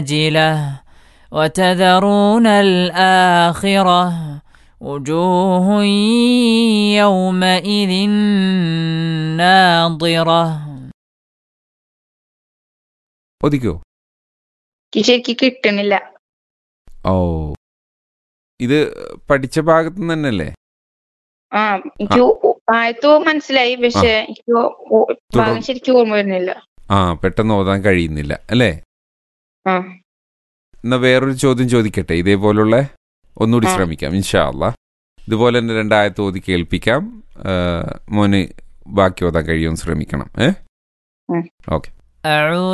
عاجلة وتذرون الآخرة وجوه يومئذ ناضرة ഒതുക്കോ എനിക്ക് ശരിക്ക് കിട്ടണില്ല ഓ ഇത് പഠിച്ച ഭാഗത്ത് നിന്ന് തന്നെയല്ലേ ആ എനിക്ക് ആയത്തോ മനസ്സിലായി പക്ഷെ എനിക്ക് ഓ- ഓ- ഭാഗം ശരിക്കും ഓർമ്മ വരുന്നില്ല ആ പെട്ടെന്ന് ഓതാൻ കഴിയുന്നില്ല അല്ലേ ആ എന്നാ വേറൊരു ചോദ്യം ചോദിക്കട്ടെ ഇതേപോലുള്ള ഒന്നുകൂടി ആ. ശ്രമിക്കാം ഇൻഷാ അല്ലാ ഇതുപോലെ തന്നെ രണ്ടായത്ത് ഓതി കേൾപ്പിക്കാം ആ, മോന് ബാക്കി ഓതാൻ കഴിയുമെന്ന് ശ്രമിക്കണം ഏ ഉം. ഓക്കെ أعوذ